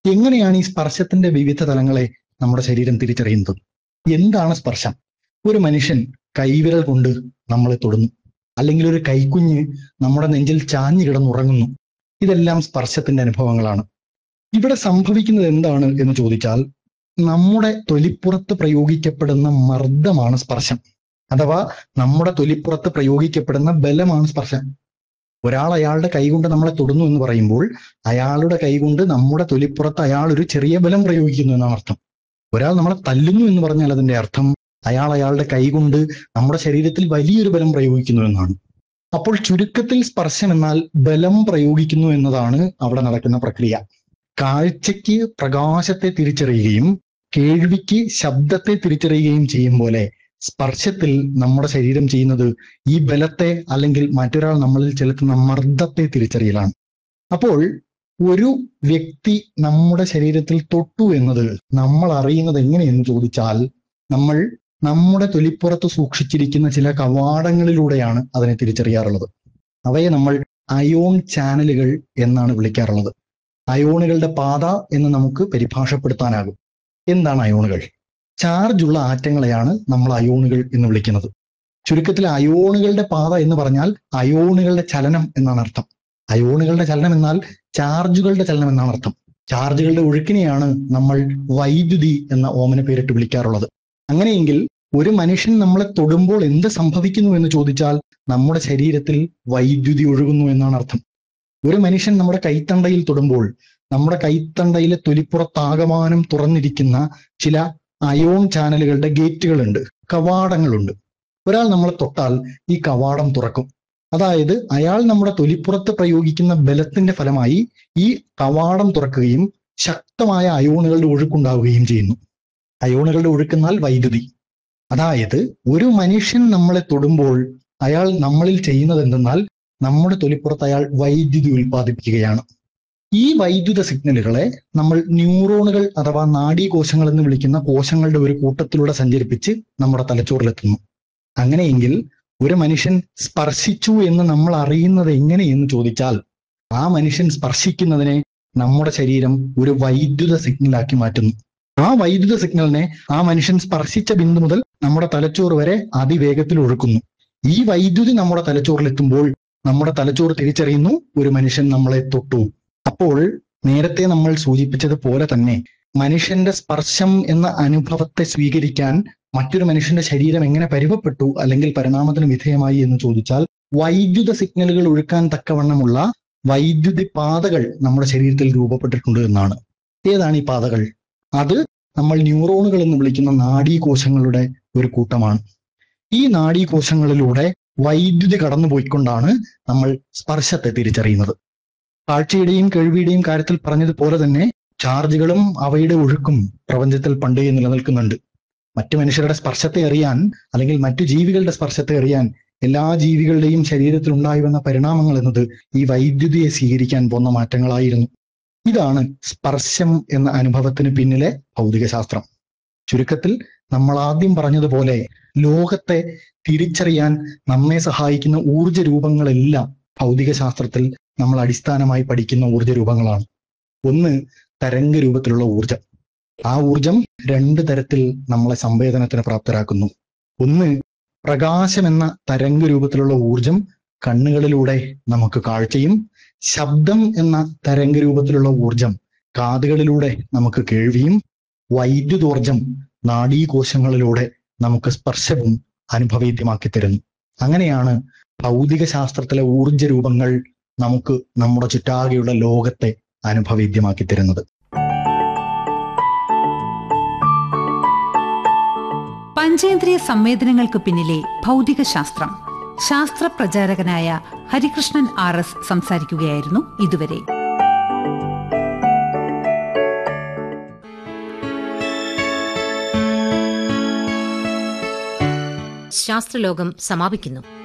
എങ്ങനെയാണ് ഈ സ്പർശത്തിന്റെ വിവിധ തലങ്ങളെ നമ്മുടെ ശരീരം തിരിച്ചറിയുന്നത് എന്താണ് സ്പർശം ഒരു മനുഷ്യൻ കൈവിരൽ കൊണ്ട് നമ്മളെ തൊടുന്നു അല്ലെങ്കിൽ ഒരു കൈക്കുഞ്ഞ് നമ്മുടെ നെഞ്ചിൽ ചാഞ്ഞു കിടന്നുറങ്ങുന്നു ഇതെല്ലാം സ്പർശത്തിന്റെ അനുഭവങ്ങളാണ് ഇവിടെ സംഭവിക്കുന്നത് എന്താണ് എന്ന് ചോദിച്ചാൽ നമ്മുടെ തൊലിപ്പുറത്ത് പ്രയോഗിക്കപ്പെടുന്ന മർദ്ദമാണ് സ്പർശം അഥവാ നമ്മുടെ തൊലിപ്പുറത്ത് പ്രയോഗിക്കപ്പെടുന്ന ബലമാണ് സ്പർശം ഒരാൾ അയാളുടെ കൈകൊണ്ട് നമ്മളെ തൊടുന്നു എന്ന് പറയുമ്പോൾ അയാളുടെ കൈകൊണ്ട് നമ്മുടെ തൊലിപ്പുറത്ത് അയാൾ ഒരു ചെറിയ ബലം പ്രയോഗിക്കുന്നു എന്നാണ് അർത്ഥം ഒരാൾ നമ്മളെ തല്ലുന്നു എന്ന് പറഞ്ഞാൽ അതിന്റെ അർത്ഥം അയാൾ അയാളുടെ കൈകൊണ്ട് നമ്മുടെ ശരീരത്തിൽ വലിയൊരു ബലം പ്രയോഗിക്കുന്നു എന്നാണ് അപ്പോൾ ചുരുക്കത്തിൽ സ്പർശം എന്നാൽ ബലം പ്രയോഗിക്കുന്നു എന്നതാണ് അവിടെ നടക്കുന്ന പ്രക്രിയ കാഴ്ചയ്ക്ക് പ്രകാശത്തെ തിരിച്ചറിയുകയും കേൾവിക്ക് ശബ്ദത്തെ തിരിച്ചറിയുകയും ചെയ്യും പോലെ സ്പർശത്തിൽ നമ്മുടെ ശരീരം ചെയ്യുന്നത് ഈ ബലത്തെ അല്ലെങ്കിൽ മറ്റൊരാൾ നമ്മളിൽ ചെലുത്തുന്ന മർദ്ദത്തെ തിരിച്ചറിയലാണ് അപ്പോൾ ഒരു വ്യക്തി നമ്മുടെ ശരീരത്തിൽ തൊട്ടു എന്നത് നമ്മൾ അറിയുന്നത് എങ്ങനെയെന്ന് ചോദിച്ചാൽ നമ്മൾ നമ്മുടെ തൊലിപ്പുറത്ത് സൂക്ഷിച്ചിരിക്കുന്ന ചില കവാടങ്ങളിലൂടെയാണ് അതിനെ തിരിച്ചറിയാറുള്ളത് അവയെ നമ്മൾ അയോൺ ചാനലുകൾ എന്നാണ് വിളിക്കാറുള്ളത് അയോണുകളുടെ പാത എന്ന് നമുക്ക് പരിഭാഷപ്പെടുത്താനാകും എന്താണ് അയോണുകൾ ചാർജുള്ള ആറ്റങ്ങളെയാണ് നമ്മൾ അയോണുകൾ എന്ന് വിളിക്കുന്നത് ചുരുക്കത്തിൽ അയോണുകളുടെ പാത എന്ന് പറഞ്ഞാൽ അയോണുകളുടെ ചലനം എന്നാണ് അർത്ഥം അയോണുകളുടെ ചലനം എന്നാൽ ചാർജുകളുടെ ചലനം എന്നാണ് അർത്ഥം ചാർജുകളുടെ ഒഴുക്കിനെയാണ് നമ്മൾ വൈദ്യുതി എന്ന ഓമന പേരിട്ട് വിളിക്കാറുള്ളത് അങ്ങനെയെങ്കിൽ ഒരു മനുഷ്യൻ നമ്മളെ തൊടുമ്പോൾ എന്ത് സംഭവിക്കുന്നു എന്ന് ചോദിച്ചാൽ നമ്മുടെ ശരീരത്തിൽ വൈദ്യുതി ഒഴുകുന്നു എന്നാണ് അർത്ഥം ഒരു മനുഷ്യൻ നമ്മുടെ കൈത്തണ്ടയിൽ തൊടുമ്പോൾ നമ്മുടെ കൈത്തണ്ടയിലെ തൊലിപ്പുറത്താകമാനം തുറന്നിരിക്കുന്ന ചില അയോൺ ചാനലുകളുടെ ഗേറ്റുകളുണ്ട് കവാടങ്ങളുണ്ട് ഒരാൾ നമ്മളെ തൊട്ടാൽ ഈ കവാടം തുറക്കും അതായത് അയാൾ നമ്മുടെ തൊലിപ്പുറത്ത് പ്രയോഗിക്കുന്ന ബലത്തിന്റെ ഫലമായി ഈ കവാടം തുറക്കുകയും ശക്തമായ അയോണുകളുടെ ഒഴുക്കുണ്ടാവുകയും ചെയ്യുന്നു അയോണുകളുടെ ഒഴുക്കെന്നാൽ വൈദ്യുതി അതായത് ഒരു മനുഷ്യൻ നമ്മളെ തൊടുമ്പോൾ അയാൾ നമ്മളിൽ ചെയ്യുന്നത് എന്തെന്നാൽ നമ്മുടെ തൊലിപ്പുറത്ത് അയാൾ വൈദ്യുതി ഉൽപ്പാദിപ്പിക്കുകയാണ് ഈ വൈദ്യുത സിഗ്നലുകളെ നമ്മൾ ന്യൂറോണുകൾ അഥവാ നാഡീകോശങ്ങൾ എന്ന് വിളിക്കുന്ന കോശങ്ങളുടെ ഒരു കൂട്ടത്തിലൂടെ സഞ്ചരിപ്പിച്ച് നമ്മുടെ തലച്ചോറിലെത്തുന്നു അങ്ങനെയെങ്കിൽ ഒരു മനുഷ്യൻ സ്പർശിച്ചു എന്ന് നമ്മൾ അറിയുന്നത് എങ്ങനെയെന്ന് ചോദിച്ചാൽ ആ മനുഷ്യൻ സ്പർശിക്കുന്നതിനെ നമ്മുടെ ശരീരം ഒരു വൈദ്യുത സിഗ്നലാക്കി മാറ്റുന്നു ആ വൈദ്യുത സിഗ്നലിനെ ആ മനുഷ്യൻ സ്പർശിച്ച ബിന്ദു മുതൽ നമ്മുടെ തലച്ചോറ് വരെ അതിവേഗത്തിൽ ഒഴുക്കുന്നു ഈ വൈദ്യുതി നമ്മുടെ തലച്ചോറിലെത്തുമ്പോൾ നമ്മുടെ തലച്ചോറ് തിരിച്ചറിയുന്നു ഒരു മനുഷ്യൻ നമ്മളെ തൊട്ടു അപ്പോൾ നേരത്തെ നമ്മൾ സൂചിപ്പിച്ചതുപോലെ തന്നെ മനുഷ്യന്റെ സ്പർശം എന്ന അനുഭവത്തെ സ്വീകരിക്കാൻ മറ്റൊരു മനുഷ്യന്റെ ശരീരം എങ്ങനെ പരിവപ്പെട്ടു അല്ലെങ്കിൽ പരിണാമത്തിന് വിധേയമായി എന്ന് ചോദിച്ചാൽ വൈദ്യുത സിഗ്നലുകൾ ഒഴുക്കാൻ തക്കവണ്ണമുള്ള വൈദ്യുതി പാതകൾ നമ്മുടെ ശരീരത്തിൽ രൂപപ്പെട്ടിട്ടുണ്ട് എന്നാണ് ഏതാണ് ഈ പാതകൾ അത് നമ്മൾ ന്യൂറോണുകൾ എന്ന് വിളിക്കുന്ന നാഡീകോശങ്ങളുടെ ഒരു കൂട്ടമാണ് ഈ നാഡീകോശങ്ങളിലൂടെ വൈദ്യുതി കടന്നുപോയിക്കൊണ്ടാണ് നമ്മൾ സ്പർശത്തെ തിരിച്ചറിയുന്നത് കാഴ്ചയുടെയും കേൾവിയുടെയും കാര്യത്തിൽ പറഞ്ഞതുപോലെ തന്നെ ചാർജുകളും അവയുടെ ഒഴുക്കും പ്രപഞ്ചത്തിൽ പണ്ടേ നിലനിൽക്കുന്നുണ്ട് മറ്റു മനുഷ്യരുടെ സ്പർശത്തെ അറിയാൻ അല്ലെങ്കിൽ മറ്റു ജീവികളുടെ സ്പർശത്തെ അറിയാൻ എല്ലാ ജീവികളുടെയും ശരീരത്തിൽ ഉണ്ടായി വന്ന പരിണാമങ്ങൾ എന്നത് ഈ വൈദ്യുതിയെ സ്വീകരിക്കാൻ പോന്ന മാറ്റങ്ങളായിരുന്നു ഇതാണ് സ്പർശം എന്ന അനുഭവത്തിന് പിന്നിലെ ഭൗതികശാസ്ത്രം ചുരുക്കത്തിൽ നമ്മൾ ആദ്യം പറഞ്ഞതുപോലെ ലോകത്തെ തിരിച്ചറിയാൻ നമ്മെ സഹായിക്കുന്ന ഊർജ രൂപങ്ങളെല്ലാം ഭൗതികശാസ്ത്രത്തിൽ നമ്മൾ അടിസ്ഥാനമായി പഠിക്കുന്ന ഊർജ രൂപങ്ങളാണ് ഒന്ന് തരംഗ രൂപത്തിലുള്ള ഊർജം ആ ഊർജം രണ്ട് തരത്തിൽ നമ്മളെ സംവേദനത്തിന് പ്രാപ്തരാക്കുന്നു ഒന്ന് പ്രകാശം എന്ന തരംഗ രൂപത്തിലുള്ള ഊർജം കണ്ണുകളിലൂടെ നമുക്ക് കാഴ്ചയും ശബ്ദം എന്ന തരംഗ രൂപത്തിലുള്ള ഊർജം കാതുകളിലൂടെ നമുക്ക് കേൾവിയും വൈദ്യുതോർജം നാഡീകോശങ്ങളിലൂടെ നമുക്ക് സ്പർശവും അനുഭവേദ്യമാക്കി തരുന്നു അങ്ങനെയാണ് ഭൗതിക ശാസ്ത്രത്തിലെ ഊർജ രൂപങ്ങൾ നമുക്ക് നമ്മുടെ ചുറ്റാകെയുള്ള ലോകത്തെ അനുഭവേദ്യമാക്കി തരുന്നത് പഞ്ചേന്ദ്രിയ സംവേദനങ്ങൾക്ക് പിന്നിലെ ഭൗതിക ശാസ്ത്രം ശാസ്ത്ര പ്രചാരകനായ ഹരികൃഷ്ണൻ ആർ എസ് സംസാരിക്കുകയായിരുന്നു ഇതുവരെ ശാസ്ത്രലോകം സമാപിക്കുന്നു